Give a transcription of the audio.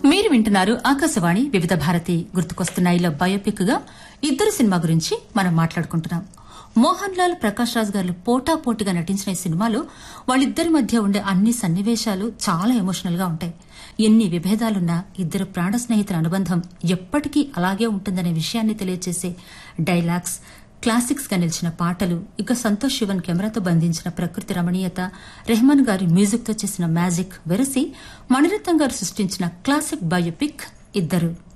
మీరు వింటున్నారు ఆకాశవాణి వివిధ భారతి గుర్తుకొస్తున్నాయిలో బయోపిక్ గా ఇద్దరు సినిమా గురించి మనం మాట్లాడుకుంటున్నాం మోహన్ లాల్ ప్రకాష్ రాజ్ గారు పోటా పోటీగా నటించిన ఈ సినిమాలో వాళ్ళిద్దరి మధ్య ఉండే అన్ని సన్నివేశాలు చాలా ఎమోషనల్ గా ఉంటాయి ఎన్ని విభేదాలున్నా ఇద్దరు ప్రాణ స్నేహితుల అనుబంధం ఎప్పటికీ అలాగే ఉంటుందనే విషయాన్ని తెలియజేసే డైలాగ్స్ క్లాసిక్స్ గా నిలిచిన పాటలు ఇక సంతోష్ శివన్ కెమెరాతో బంధించిన ప్రకృతి రమణీయత రెహమాన్ గారి మ్యూజిక్ తో చేసిన మ్యాజిక్ వెరసి మణిరత్నం గారు సృష్టించిన క్లాసిక్ బయోపిక్ ఇద్దరు